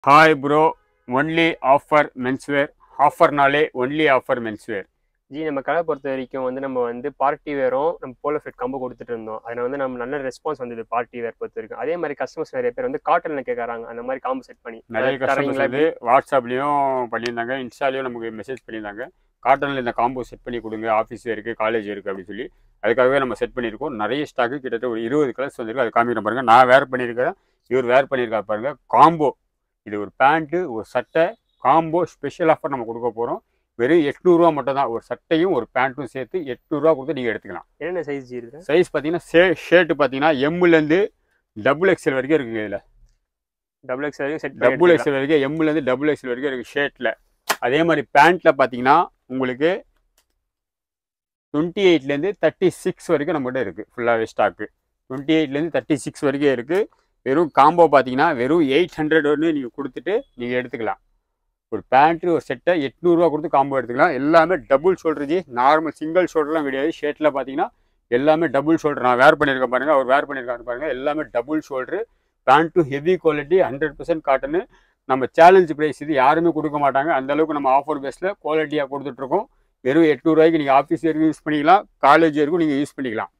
hi bro only offer menswear ஆஃபர்னாலே only offer menswear ji நம்ம கடை பொறுத்த வரைக்கும் வந்து நம்ம வந்து பார்ட்டி வேரும் நம்ம போலோ ஃபிட் கம்போ கொடுத்துட்டு இருந்தோம் அதில் வந்து நம்ம நல்ல ரெஸ்பான்ஸ் வந்தது பார்ட்டி வேர் பொறுத்த வரைக்கும் அதே மாதிரி கஸ்டமர்ஸ் நிறைய பேர் வந்து காட்டனில் கேட்குறாங்க அந்த மாதிரி காம்போ செட் பண்ணி நிறைய அதாவது கஸ்டமர்ஸ் தரீங்களா வந்து வாட்ஸ்அப்லேயும் பண்ணியிருந்தாங்க இன்ஸ்டாலையும் நமக்கு மெசேஜ் பண்ணியிருந்தாங்க காட்டனில் இந்த காம்போ செட் பண்ணி கொடுங்க ஆஃபீஸ் இருக்குது காலேஜ் இருக்குது அப்படின்னு சொல்லி அதுக்காகவே நம்ம செட் பண்ணியிருக்கோம் நிறைய ஸ்டாக்கு கிட்டத்தட்ட ஒரு இருபது கலர்ஸ் வந்திருக்கு அது காமிக்கிறேன் பாருங்க நான் வேர் பண்ணியிருக்கிறேன் இவர் வேர் பண்ணியிருக்காரு பாருங்க காம்போ இது ஒரு பேண்ட்டு ஒரு சட்டை காம்போ ஸ்பெஷல் ஆஃபர் நம்ம கொடுக்க போகிறோம் வெறும் எட்நூறுரூவா மட்டும் தான் ஒரு சட்டையும் ஒரு பேண்ட்டும் சேர்த்து எட்நூறுரூவா கொடுத்து நீங்கள் எடுத்துக்கலாம் என்னென்ன சைஸ் ஜி இருக்கு சைஸ் பார்த்தீங்கன்னா ஷே ஷர்ட் பார்த்தீங்கன்னா எம்முலேருந்து டபுள் எக்ஸ்எல் வரைக்கும் இருக்குங்க இதில் டபுள் எக்ஸ் வரைக்கும் செட் டபுள் எக்ஸ்எல் வரைக்கும் எம்முலேருந்து டபுள் எக்ஸ்எல் வரைக்கும் இருக்குது ஷர்ட்டில் அதே மாதிரி பேண்ட்டில் பார்த்தீங்கன்னா உங்களுக்கு டுவெண்ட்டி எயிட்லேருந்து தேர்ட்டி சிக்ஸ் வரைக்கும் நம்மகிட்ட இருக்குது ஃபுல்லாகவே ஸ்டாக்கு டுவெண்ட்டி எயிட்லேருந்து தேர்ட்டி சிக்ஸ் வரைக்கும் இருக்குது வெறும் காம்போ பார்த்தீங்கன்னா வெறும் எயிட் ஹண்ட்ரட் வந்து நீங்கள் கொடுத்துட்டு நீங்கள் எடுத்துக்கலாம் ஒரு பேண்ட்டு ஒரு செட்டை எட்நூறுரூவா கொடுத்து காம்போ எடுத்துக்கலாம் எல்லாமே double shoulder ji normal single ஷோல்டர்லாம் கிடையாது ஷர்ட்டில் பார்த்தீங்கன்னா எல்லாமே டபுள் ஷோல்டர் நான் வேர் பண்ணியிருக்கேன் பாருங்கள் அவர் வேர் பண்ணியிருக்காரு பாருங்கள் எல்லாமே double shoulder pant heavy quality hundred percent cotton நம்ம சேலஞ்ச் ப்ரைஸ் இது யாருமே கொடுக்க மாட்டாங்க அந்த அளவுக்கு நம்ம ஆஃபர் பேஸில் குவாலிட்டியாக கொடுத்துட்ருக்கோம் வெறும் எட்நூறுவாய்க்கு நீங்கள் ஆஃபீஸ் வரைக்கும் யூஸ் பண்ணிக்கலாம் காலேஜ் வரைக்கும் நீங்கள் யூஸ் பண்ணிக்கலாம்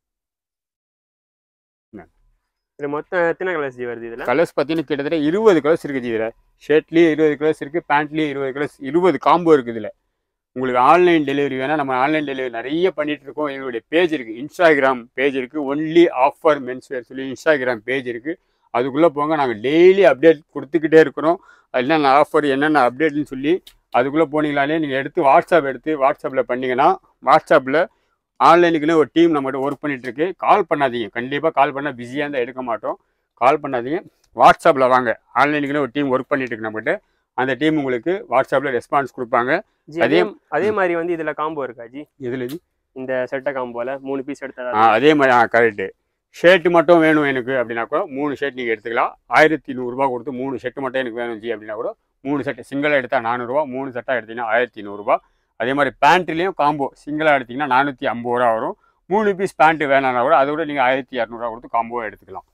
இது மொத்தம் எத்தனை கலர்ஸ் ஜி வருது இதில் கலர்ஸ் பார்த்தீங்கன்னா கிட்டத்தட்ட இருபது கலர்ஸ் இருக்குது இதில் ஷர்ட்லேயே இருபது கலர்ஸ் இருக்குது பேண்ட்லேயே இருபது கலர்ஸ் இருபது காம்போ இருக்குது இதில் உங்களுக்கு ஆன்லைன் டெலிவரி வேணால் நம்ம ஆன்லைன் டெலிவரி நிறைய பண்ணிட்டு இருக்கோம் எங்களுடைய பேஜ் இருக்குது இன்ஸ்டாகிராம் பேஜ் இருக்குது ஒன்லி ஆஃபர் மென்ஸ்வேர் சொல்லி இன்ஸ்டாகிராம் பேஜ் இருக்குது அதுக்குள்ளே போங்க நாங்கள் டெய்லி அப்டேட் கொடுத்துக்கிட்டே இருக்கிறோம் என்னென்ன ஆஃபர் என்னென்ன அப்டேட்னு சொல்லி அதுக்குள்ளே போனீங்களாலே நீங்கள் எடுத்து வாட்ஸ்அப் எடுத்து வாட்ஸ்அப்பில் பண்ணீங்கன்னா வாட்ஸ்அப்பில் ஆன்லைனுக்குன்னு ஒரு டீம் நம்மகிட்ட ஒர்க் பண்ணிட்டு இருக்கு கால் பண்ணாதீங்க கண்டிப்பாக கால் பண்ணால் பிஸியாக இருந்தால் எடுக்க மாட்டோம் கால் பண்ணாதீங்க வாட்ஸ்அப்பில் வாங்க ஆன்லைனுக்குன்னு ஒரு டீம் ஒர்க் பண்ணிட்டு இருக்கு நம்மகிட்ட அந்த டீம் உங்களுக்கு வாட்ஸ்அப்பில் ரெஸ்பான்ஸ் கொடுப்பாங்க ஜி அதே அதே- அதே மாதிரி வந்து இதில் காம்போ இருக்கா ஜி எதில் இது இந்த செட்டை காம்போல மூணு பீஸ் ஆ எடுத்தா அதே மாதிரி ஆ கரெக்டு ஷர்ட் மட்டும் வேணும் எனக்கு அப்படின்னா கூட மூணு ஷர்ட் நீங்கள் எடுத்துக்கலாம் ஆயிரத்தி நூறுரூவா கொடுத்து மூணு ஷர்ட் மட்டும் எனக்கு வேணும் ஜி அப்படின்னா கூட மூணு செட் சிங்கிளாக எடுத்தால் நானூறுரூவா மூணு செட்டாக எடுத்தீங்கன்னா ஆயிரத்தி நூறுரூவா அதே மாதிரி பேண்ட்லேயும் காம்போ சிங்கிளாக எடுத்தீங்கன்னா நானூற்றி ஐம்பது ரூபா வரும் மூணு பீஸ் பேண்ட்டு வேணாம்னா கூட அதை விட நீங்கள் ஆயிரத்தி இரநூறுவா கொடுத்து காம்போவாக எடுத்துக்கலாம்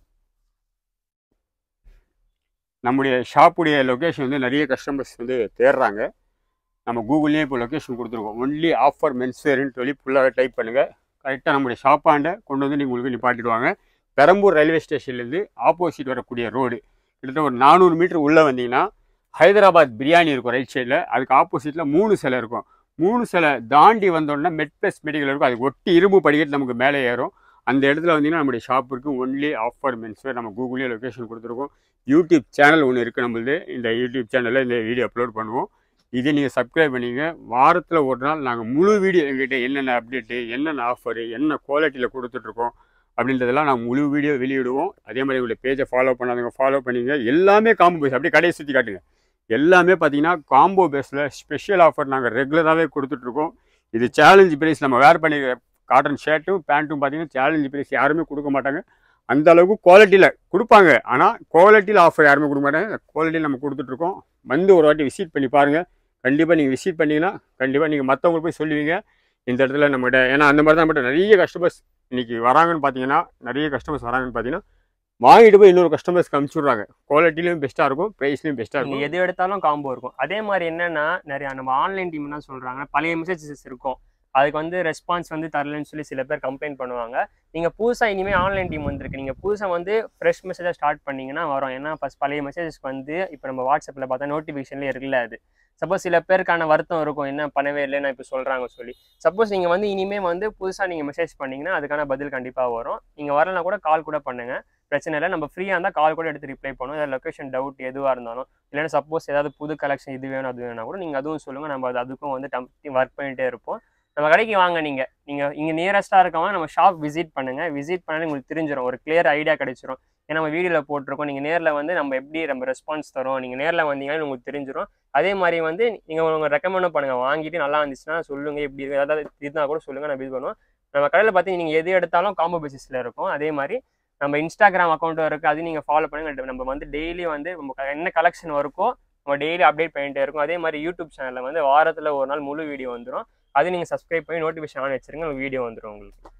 நம்முடைய ஷாப்புடைய லொக்கேஷன் வந்து நிறைய கஸ்டமர்ஸ் வந்து தேடுறாங்க நம்ம கூகுள்லேயே இப்போ லொக்கேஷன் கொடுத்துருக்கோம் ஒன்லி ஆஃபர் மென்ஸ்வேர்னு சொல்லி ஃபுல்லாக டைப் பண்ணுங்கள் கரெக்டாக நம்முடைய ஷாப்பாண்ட கொண்டு வந்து நீங்கள் உங்களுக்கு நிப்பாட்டிடுவாங்க பெரம்பூர் ரயில்வே ஸ்டேஷன்லேருந்து ஆப்போசிட் வரக்கூடிய ரோடு கிட்டத்தட்ட ஒரு நானூறு மீட்டர் உள்ளே வந்தீங்கன்னா ஹைதராபாத் பிரியாணி இருக்கும் ரைட் சைடில் அதுக்கு ஆப்போசிட்டில் மூணு சிலை இருக்கும் மூணு சிலை தாண்டி வந்தோடனே மெட் ப்ளஸ் மெடிக்கல் இருக்கும் அதுக்கு ஒட்டி இரும்பு படிக்கட்டு நமக்கு மேலே ஏறும் அந்த இடத்துல வந்தீங்கன்னா நம்முடைய ஷாப் இருக்குது ஒன்லி ஆஃபர் மென்ஸ்வேர் நம்ம கூகுளே லொக்கேஷன் கொடுத்துருக்கோம் யூடியூப் சேனல் ஒன்று இருக்குது நம்மளுது இந்த யூடியூப் சேனலில் இந்த வீடியோ அப்லோட் பண்ணுவோம் இதை நீங்கள் சப்ஸ்கிரைப் பண்ணிங்க வாரத்தில் ஒரு நாள் நாங்கள் முழு வீடியோ எங்ககிட்ட என்னென்ன அப்டேட்டு என்னென்ன ஆஃபரு என்ன குவாலிட்டியில் கொடுத்துட்ருக்கோம் அப்படின்றதெல்லாம் நாங்கள் முழு வீடியோ வெளியிடுவோம் அதே மாதிரி உங்களுடைய பேஜை ஃபாலோ பண்ணாதவங்க ஃபாலோ பண்ணிங்க எல்லாமே காம்போ பேஸ் அப்படியே கடையை சுற்றி காட்டுங்க எல்லாமே பார்த்தீங்கன்னா காம்போ பேஸில் ஸ்பெஷல் ஆஃபர் நாங்கள் ரெகுலராகவே கொடுத்துட்ருக்கோம் இது சேலஞ்ச் ப்ரைஸ் நம்ம வேர் பண்ணி காட்டன் ஷர்ட்டும் பேண்ட்டும் பார்த்தீங்கன்னா சேலஞ்ச் ப்ரைஸ் யாருமே கொடுக்க மாட்டாங்க அந்த அளவுக்கு குவாலிட்டியில் கொடுப்பாங்க ஆனால் குவாலிட்டியில் ஆஃபர் யாருமே கொடுக்க மாட்டாங்க குவாலிட்டியில் நம்ம கொடுத்துட்ருக்கோம் வந்து ஒரு வாட்டி விசிட் பண்ணி பாருங்கள் கண்டிப்பாக நீங்கள் விசிட் பண்ணீங்கன்னா கண்டிப்பாக நீங்கள் மற்றவங்களுக்கு போய் சொல்லுவீங்க இந்த இடத்துல நம்மகிட்ட ஏன்னா அந்த மாதிரி தான் நம்மகிட்ட நிறைய கஸ்டமர்ஸ் இன்னைக்கு வராங்கன்னு பார்த்தீங்கன்னா நிறைய கஸ்டமர்ஸ் வராங்கன்னு பார்த்தீங்கன்னா வாங்கிட்டு போய் இன்னொரு கஸ்டமர்ஸ்க்கு அனுப்பிச்சுட்றாங்க குவாலிட்டிலையும் பெஸ்ட்டாக இருக்கும் ப்ரைஸ்லையும் பெஸ்ட்டாக நீங்க இருக்கும் எது எடுத்தாலும் காம்போ இருக்கும் அதே மாதிரி என்னன்னா நிறைய நம்ம ஆன்லைன் டீம் என்ன சொல்றாங்க பழைய மெசேஜஸ் இருக்கும் அதுக்கு வந்து ரெஸ்பான்ஸ் வந்து தரலன்னு சொல்லி சில பேர் கம்ப்ளைண்ட் பண்ணுவாங்க நீங்க புதுசா இனிமே ஆன்லைன் டீம் வந்திருக்கு நீங்க புதுசா வந்து ஃப்ரெஷ் மெசேஜா ஸ்டார்ட் பண்ணீங்கன்னா வரும் ஏன்னா ஃபர்ஸ்ட் பழைய மெசேஜஸ்க்கு வந்து இப்போ நம்ம வாட்ஸ்அப்ல பார்த்தா நோட்டிஃபிகேஷன்ல இருக்குல்ல அது சப்போஸ் சில பேருக்கான வருத்தம் இருக்கும் என்ன பண்ணவே இல்லை நான் இப்போ சொல்றாங்க சொல்லி சப்போஸ் நீங்க வந்து இனிமே வந்து புதுசா நீங்க மெசேஜ் பண்ணீங்கன்னா அதுக்கான பதில் கண்டிப்பா வரும் நீங்க வரலனா கூட கால் கூட பண்ணுங்க பிரச்சனை இல்லை நம்ம ஃப்ரீயாக இருந்தால் கால் கூட எடுத்து ரிப்ளை பண்ணுவோம் ஏதாவது லொக்கேஷன் டவுட் எதுவாக இருந்தாலும் இல்லைன்னா சப்போஸ் ஏதாவது புது கலெக்ஷன் இது வேணும் அது வேணா கூட நீங்கள் அதுவும் சொல்லுங்கள் நம்ம அது அதுக்கும் வந்து டம் ஒர்க் பண்ணிகிட்டே இருப்போம் நம்ம கடைக்கு வாங்க நீங்கள் நீங்கள் இங்கே நியரஸ்ட்டாக இருக்கவங்க நம்ம ஷாப் விசிட் பண்ணுங்கள் விசிட் பண்ணாலே உங்களுக்கு தெரிஞ்சிடும் ஒரு கிளியர் ஐடியா கிடைச்சிரும் ஏன்னா நம்ம வீடியோவில் போட்டிருக்கோம் நீங்கள் நேரில் வந்து நம்ம எப்படி நம்ம ரெஸ்பான்ஸ் தரோம் நீங்கள் நேரில் வந்தீங்கன்னா உங்களுக்கு தெரிஞ்சிடும் அதே மாதிரி வந்து நீங்கள் உங்கள் ரெக்கமெண்டும் பண்ணுங்கள் வாங்கிட்டு நல்லா இருந்துச்சுன்னா சொல்லுங்கள் எப்படி இருக்கு ஏதாவது இருந்தால் கூட சொல்லுங்கள் நான் இது பண்ணுவோம் நம்ம கடையில் பார்த்தீங்கன்னா நீங்கள் எது எடுத்தாலும் காம்போ பேசிஸில் இருக்கும் அதே மாதிரி நம்ம இன்ஸ்டாகிராம் அக்கௌண்ட்டும் இருக்குது அதையும் நீங்கள் ஃபாலோ பண்ணுங்க நம்ம வந்து டெய்லி வந்து நம்ம க- என்ன கலெக்ஷன் இருக்கோ நம்ம டெய்லி அப்டேட் பண்ணிட்டே இருக்கோம் அதே மாதிரி யூடியூப் சேனலில் வந்து வாரத்தில் ஒரு நாள் முழு வீடியோ வந்துடும் அது நீங்கள் சப்ஸ்கிரைப் பண்ணி நோட்டிஃபிகேஷன் ஆன் வச்சிருங்க வீடியோ வந்துடும் உங்களுக்கு